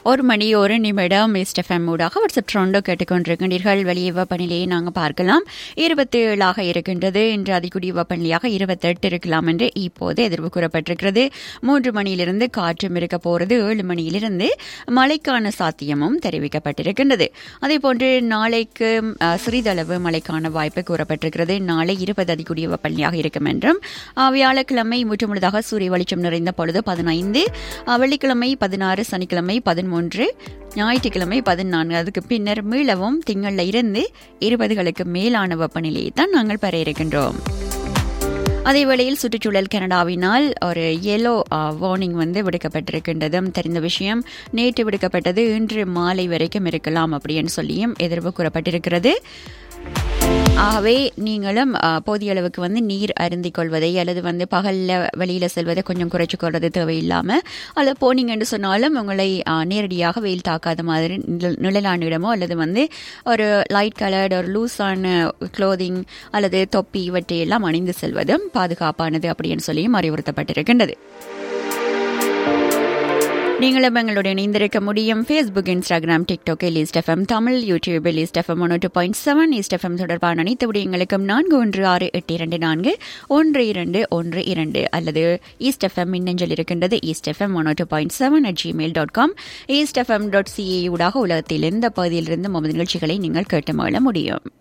ஒரு மணி ஒரு நிமிடம் எஸ்டெஃப்எம் ஊடாக வாட்ஸ்அப் ட்ரோண்டோ கேட்டுக்கொண்டிருக்கின்றீர்கள் வெளியே வெப்பநிலையை நாங்கள் பார்க்கலாம் இருபத்தி ஏழாக இருக்கின்றது இன்று அதிகூடிய வெப்பநிலையாக இருபத்தெட்டு இருக்கலாம் என்று இப்போது எதிர்வு கூறப்பட்டிருக்கிறது மூன்று மணியிலிருந்து காற்றும் இருக்க போகிறது ஏழு மணியிலிருந்து மழைக்கான சாத்தியமும் தெரிவிக்கப்பட்டிருக்கின்றது அதேபோன்று நாளைக்கு அஹ், சிறிதளவு மழைக்கான வாய்ப்பு கூறப்பட்டிருக்கிறது நாளை இருபது அதிகூடிய வெப்பநிலையாக இருக்கும் என்றும் அஹ், வியாழக்கிழமை முற்றுமுழுதாக சூரிய வெளிச்சம் நிறைந்த பொழுது பதினைந்து அஹ், வெள்ளிக்கிழமை பதினாறு சனிக்கிழமை பதிமூன்று ஞாயிற்றுக்கிழமை பதினான்கு அதுக்கு பின்னர் மீளவும் திங்கள்ல இருந்து இருபதுகளுக்கு மேலான வெப்பநிலையை தான் நாங்கள் பெற இருக்கின்றோம் அதே வேளையில் சுற்றுச்சூழல் கனடாவினால் ஒரு எல்லோ வார்னிங் வந்து விடுக்கப்பட்டிருக்கின்றதும் தெரிந்த விஷயம் நேற்று விடுக்கப்பட்டது இன்று மாலை வரைக்கும் இருக்கலாம் அப்படின்னு சொல்லியும் எதிர்வு கூறப்பட்டிருக்கிறது ஆகவே நீங்களும் ஆ, போதிய அளவுக்கு வந்து நீர் அருந்திக் கொள்வதை அல்லது வந்து பகல்ல வெளியில செல்வதை கொஞ்சம் குறைச்சு கொள்வது தேவையில்லாம அல்லது போனீங்கன்னு சொன்னாலும் உங்களை ஆ, நேரடியாக வெயில் தாக்காத மாதிரி நிழல்- நிழலான இடமோ அல்லது வந்து ஒரு லைட் கலர்டு ஒரு லூஸான க்ளோதிங் அல்லது தொப்பி இவற்றையெல்லாம் அணிந்து செல்வதும் பாதுகாப்பானது அப்படின்னு சொல்லியும் அறிவுறுத்தப்பட்டிருக்கின்றது நீங்களும் எங்களுடன் இணைந்திருக்க முடியும் Facebook Instagram TikTok East FM Tamil யூடியூபில் East FM one two point seven East FM தொடர்பான அனைத்து விடயங்களுக்கும் நான்கு ஒன்று ஆறு எட்டு இரண்டு நான்கு ஒன்று இரண்டு ஒன்று இரண்டு அல்லது ஈஸ்ட் எஃப்எம் மின்னஞ்சல் இருக்கின்றது East FM one two point seven at Gmail dot com East FM dot CA ஊடாக உலகத்தில் எந்த பகுதியிலிருந்து நமது நிகழ்ச்சிகளை நீங்கள் கேட்டு மகிழ முடியும்